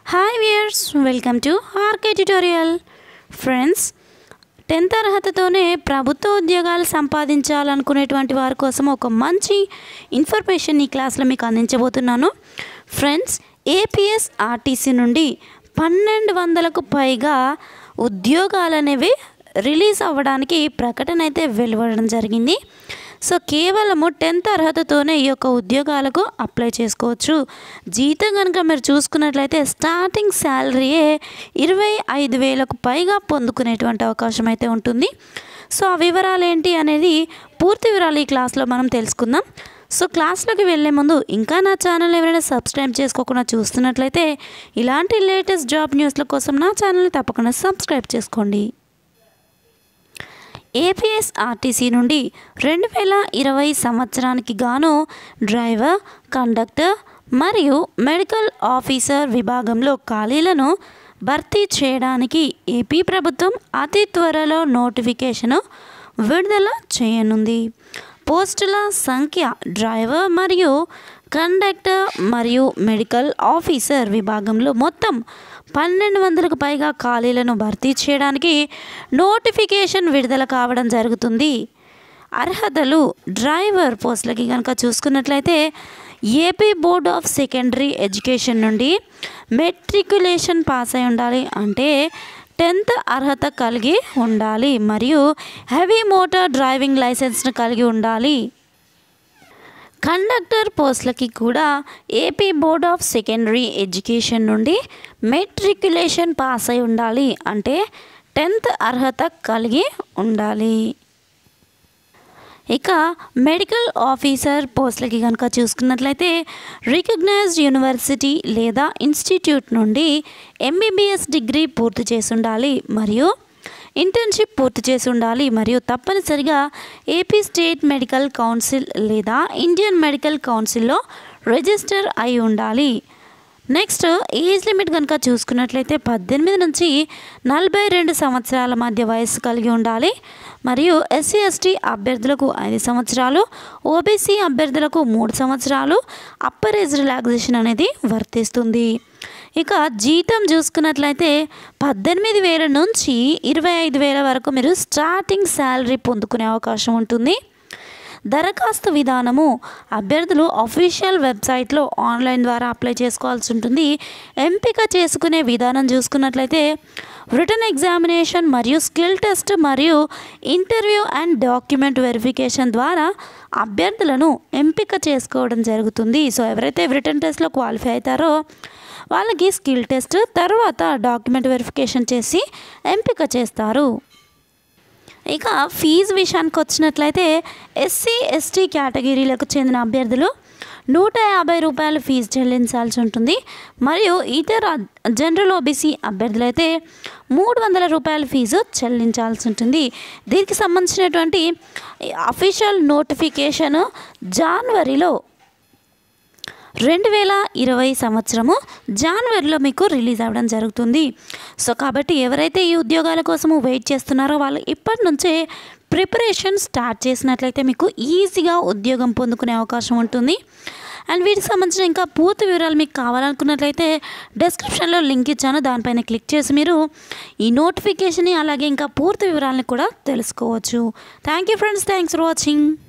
hi viewers welcome to RK tutorial friends tenth అర్హతతోనే ప్రభుత్వ ఉద్యోగాలు సంపాదించాలనుకునేటువంటి వారి కోసం ఒక మంచి ఇన్ఫర్మేషన్ ఈ క్లాస్లో మీకు అందించబోతున్నాను ఫ్రెండ్స్ ఏపీఎస్ ఆర్టీసీ నుండి పన్నెండు వందలకు పైగా ఉద్యోగాలు అనేవి రిలీజ్ అవ్వడానికి ప్రకటన అయితే వెలువడడం జరిగింది సో కేవలము టెన్త్ అర్హతతోనే ఈ యొక్క ఉద్యోగాలకు అప్లై చేసుకోవచ్చు జీతం కనుక మీరు చూసుకున్నట్లయితే స్టార్టింగ్ శాలరీయే ఇరవై ఐదు వేలకు పైగా పొందుకునేటువంటి అవకాశం అయితే ఉంటుంది సో ఆ వివరాలు ఏంటి అనేది పూర్తి వివరాలు ఈ క్లాస్లో మనం తెలుసుకుందాం సో క్లాస్లోకి వెళ్ళే ముందు ఇంకా నా ఛానల్ ఎవరైనా సబ్స్క్రైబ్ చేసుకోకుండా చూస్తున్నట్లయితే ఇలాంటి లేటెస్ట్ జాబ్ న్యూస్ల కోసం నా ఛానల్ని తప్పకుండా సబ్స్క్రైబ్ చేసుకోండి ఏపీఎస్ ఆర్టీసీ నుండి రెండు వేల ఇరవై సంవత్సరానికి గాను డ్రైవర్ కండక్టర్ మరియు మెడికల్ ఆఫీసర్ విభాగంలో ఖాళీలను భర్తీ చేయడానికి ఏపీ ప్రభుత్వం అతి త్వరలో నోటిఫికేషను విడుదల చేయనుంది పోస్టుల సంఖ్య డ్రైవర్ మరియు కండక్టర్ మరియు మెడికల్ ఆఫీసర్ విభాగంలో మొత్తం పన్నెండు వందలకు పైగా ఖాళీలను భర్తీ చేయడానికి నోటిఫికేషన్ విడుదల కావడం జరుగుతుంది అర్హతలు డ్రైవర్ పోస్టులకి కనుక చూసుకున్నట్లయితే AP board of secondary education నుండి మెట్రికులేషన్ పాస్ అయి ఉండాలి అంటే టెన్త్ అర్హత కలిగి ఉండాలి మరియు హెవీ మోటార్ డ్రైవింగ్ లైసెన్స్ను కలిగి ఉండాలి కండక్టర్ పోస్టులకి కూడా AP board of secondary education నుండి మెట్రికులేషన్ పాస్ అయి ఉండాలి అంటే టెన్త్ అర్హత కలిగి ఉండాలి ఇక మెడికల్ ఆఫీసర్ పోస్టులకి కనుక చూసుకున్నట్లయితే రికగ్నైజ్డ్ యూనివర్సిటీ లేదా ఇన్స్టిట్యూట్ నుండి ఎంబీబీఎస్ డిగ్రీ పూర్తి చేసి ఉండాలి మరియు ఇంటర్న్షిప్ పూర్తి చేసి ఉండాలి మరియు తప్పనిసరిగా ఏపీ స్టేట్ మెడికల్ కౌన్సిల్ లేదా ఇండియన్ మెడికల్ కౌన్సిల్లో రిజిస్టర్ అయి ఉండాలి నెక్స్ట్ ఏజ్ లిమిట్ కనుక చూసుకున్నట్లయితే పద్దెనిమిది నుంచి నలభై రెండు సంవత్సరాల మధ్య వయస్సు కలిగి ఉండాలి మరియు ఎస్సీ ఎస్టీ అభ్యర్థులకు ఐదు సంవత్సరాలు ఓబీసీ అభ్యర్థులకు మూడు సంవత్సరాలు అప్పర్ ఏజ్ రిలాక్సేషన్ అనేది వర్తిస్తుంది ఇక జీతం చూసుకున్నట్లయితే పద్దెనిమిది వేల నుంచి ఇరవై ఐదు వేల వరకు మీరు స్టార్టింగ్ శాలరీ పొందుకునే అవకాశం ఉంటుంది దరఖాస్తు విధానము అభ్యర్థులు అఫీషియల్ వెబ్సైట్లో ఆన్లైన్ ద్వారా అప్లై చేసుకోవాల్సి ఉంటుంది ఎంపిక చేసుకునే విధానం చూసుకున్నట్లయితే రిటర్న్ ఎగ్జామినేషన్ మరియు స్కిల్ టెస్ట్ మరియు ఇంటర్వ్యూ అండ్ డాక్యుమెంట్ వెరిఫికేషన్ ద్వారా అభ్యర్థులను ఎంపిక చేసుకోవడం జరుగుతుంది సో ఎవరైతే రిటర్న్ టెస్ట్లో క్వాలిఫై అవుతారో వాళ్ళకి స్కిల్ టెస్ట్ తర్వాత డాక్యుమెంట్ వెరిఫికేషన్ చేసి ఎంపిక చేస్తారు ఇక ఫీజు విషయానికి వచ్చినట్లయితే ఎస్సీ ఎస్టీ కేటగిరీలకు చెందిన అభ్యర్థులు నూట యాభై రూపాయలు ఫీజు చెల్లించాల్సి ఉంటుంది మరియు ఇతర జనరల్ ఓబీసీ అభ్యర్థులైతే మూడు వందల రూపాయల ఫీజు చెల్లించాల్సి ఉంటుంది దీనికి సంబంధించినటువంటి అఫీషియల్ నోటిఫికేషన్ జనవరిలో రెండు వేల ఇరవై సంవత్సరము జనవరిలో మీకు రిలీజ్ అవ్వడం జరుగుతుంది సో కాబట్టి ఎవరైతే ఈ ఉద్యోగాల కోసము వెయిట్ చేస్తున్నారో వాళ్ళు ఇప్పటి నుంచే ప్రిపరేషన్ స్టార్ట్ చేసినట్లయితే మీకు ఈజీగా ఉద్యోగం పొందుకునే అవకాశం ఉంటుంది అండ్ వీటికి సంబంధించిన ఇంకా పూర్తి వివరాలు మీకు కావాలనుకున్నట్లయితే డిస్క్రిప్షన్లో లింక్ ఇచ్చాను దానిపైన క్లిక్ చేసి మీరు ఈ నోటిఫికేషన్ అలాగే ఇంకా పూర్తి వివరాలను కూడా తెలుసుకోవచ్చు thank you friends thanks for watching